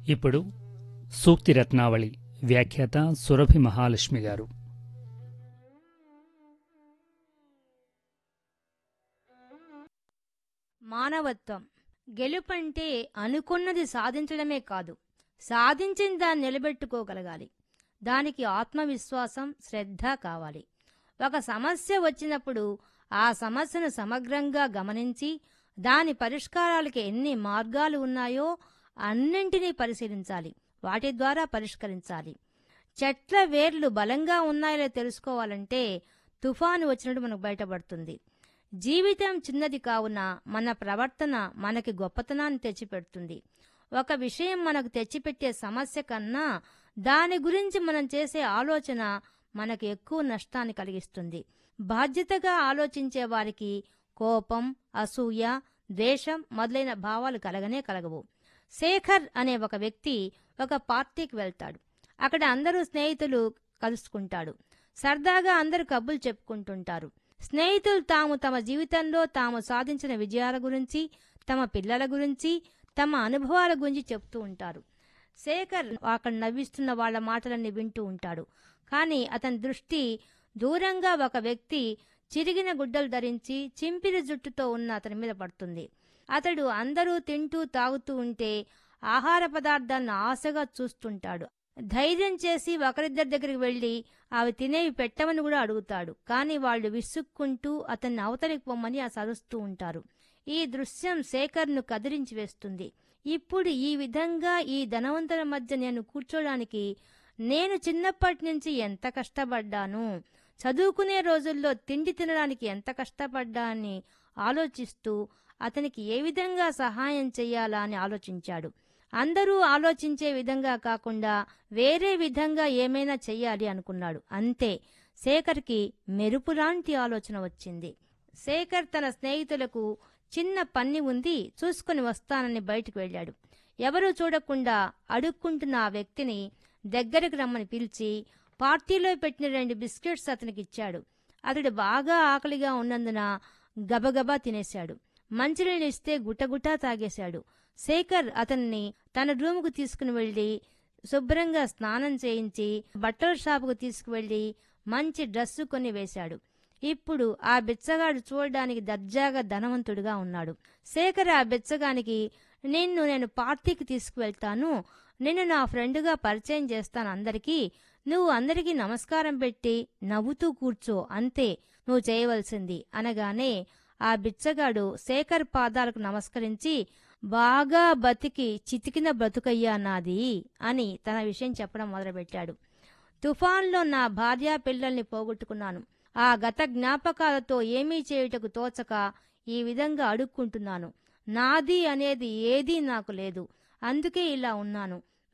ఇప్పుడు సూక్తి రత్నావళి వ్యాఖ్యాత సురభి మహాలక్ష్మి గారు మానవత్వం గెలుపంటే అనుకున్నది సాధించడమే కాదు సాధించిన దాన్ని నిలబెట్టుకోగలగాలి దానికి ఆత్మవిశ్వాసం శ్రద్ధ కావాలి ఒక సమస్య వచ్చినప్పుడు ఆ సమస్యను సమగ్రంగా గమనించి దాని పరిష్కారాలకి ఎన్ని మార్గాలు ఉన్నాయో అన్నింటినీ పరిశీలించాలి వాటి ద్వారా పరిష్కరించాలి చెట్ల వేర్లు బలంగా ఉన్నాయో తెలుసుకోవాలంటే తుఫాను వచ్చినట్టు మనకు బయటపడుతుంది జీవితం చిన్నది కావున మన ప్రవర్తన మనకి గొప్పతనాన్ని తెచ్చిపెడుతుంది ఒక విషయం మనకు తెచ్చిపెట్టే సమస్య కన్నా దాని గురించి మనం చేసే ఆలోచన మనకు ఎక్కువ నష్టాన్ని కలిగిస్తుంది బాధ్యతగా ఆలోచించే వారికి కోపం అసూయ ద్వేషం మొదలైన భావాలు కలగనే కలగవు శేఖర్ అనే ఒక వ్యక్తి ఒక పార్టీకి వెళ్తాడు అక్కడ అందరూ స్నేహితులు కలుసుకుంటాడు సరదాగా అందరూ కబుర్లు చెప్పుకుంటుంటారు స్నేహితులు తాము తమ జీవితంలో తాము సాధించిన విజయాల గురించి తమ పిల్లల గురించి తమ అనుభవాల గురించి చెప్తూ ఉంటారు శేఖర్ అక్కడ నవ్విస్తున్న వాళ్ళ మాటలన్నీ వింటూ ఉంటాడు కానీ అతని దృష్టి దూరంగా ఒక వ్యక్తి చిరిగిన గుడ్డలు ధరించి చింపిరి జుట్టుతో ఉన్న అతని మీద పడుతుంది అతడు అందరూ తింటూ తాగుతూ ఉంటే ఆహార పదార్థాలను ఆశగా చూస్తుంటాడు ధైర్యం చేసి ఒకరిద్దరి దగ్గరికి వెళ్ళి అవి తినేవి పెట్టమని కూడా అడుగుతాడు కానీ వాళ్ళు విసుక్కుంటూ అతన్ని అవతలికి పొమ్మని అసరుస్తూ ఉంటారు ఈ దృశ్యం శేఖర్ను కదిరించి వేస్తుంది ఇప్పుడు ఈ విధంగా ఈ ధనవంతుల మధ్య నేను కూర్చోడానికి నేను చిన్నప్పటి నుంచి ఎంత కష్టపడ్డాను చదువుకునే రోజుల్లో తిండి తినడానికి ఎంత కష్టపడ్డా అని ఆలోచిస్తూ అతనికి ఏ విధంగా సహాయం చెయ్యాలా అని ఆలోచించాడు అందరూ ఆలోచించే విధంగా కాకుండా వేరే విధంగా ఏమైనా చెయ్యాలి అనుకున్నాడు అంతే శేఖర్కి మెరుపులాంటి ఆలోచన వచ్చింది శేఖర్ తన స్నేహితులకు చిన్న పన్ని ఉంది చూసుకుని వస్తానని బయటికి వెళ్ళాడు ఎవరూ చూడకుండా అడుక్కుంటున్న ఆ వ్యక్తిని దగ్గరకు రమ్మని పిలిచి పార్టీలో పెట్టిన రెండు బిస్కెట్స్ అతనికి ఇచ్చాడు అతడు బాగా ఆకలిగా ఉన్నందున గబగబా తినేశాడు మంచినీళ్ళు ఇస్తే గుట్టగుట్టా తాగేశాడు శేఖర్ అతన్ని తన రూముకు తీసుకుని వెళ్ళి శుభ్రంగా స్నానం చేయించి బట్టల షాపుకు తీసుకువెళ్ళి మంచి డ్రెస్సు కొని వేశాడు ఇప్పుడు ఆ బిచ్చగాడు చూడడానికి దర్జాగా ధనవంతుడిగా ఉన్నాడు శేఖర్ ఆ బిచ్చగానికి నిన్ను నేను పార్టీకి తీసుకువెళ్తాను నిన్ను నా ఫ్రెండ్గా పరిచయం చేస్తాను అందరికీ నువ్వు అందరికీ నమస్కారం పెట్టి నవ్వుతూ కూర్చో అంతే నువ్వు చేయవలసింది అనగానే ఆ బిచ్చగాడు శేఖర్ పాదాలకు నమస్కరించి బాగా బతికి చితికిన బ్రతుకయ్యా నాది అని తన విషయం చెప్పడం మొదలుపెట్టాడు తుఫాన్లో నా భార్య పిల్లల్ని పోగొట్టుకున్నాను ఆ గత జ్ఞాపకాలతో ఏమీ చేయుటకు తోచక ఈ విధంగా అడుక్కుంటున్నాను నాది అనేది ఏదీ నాకు లేదు అందుకే ఇలా ఉన్నాను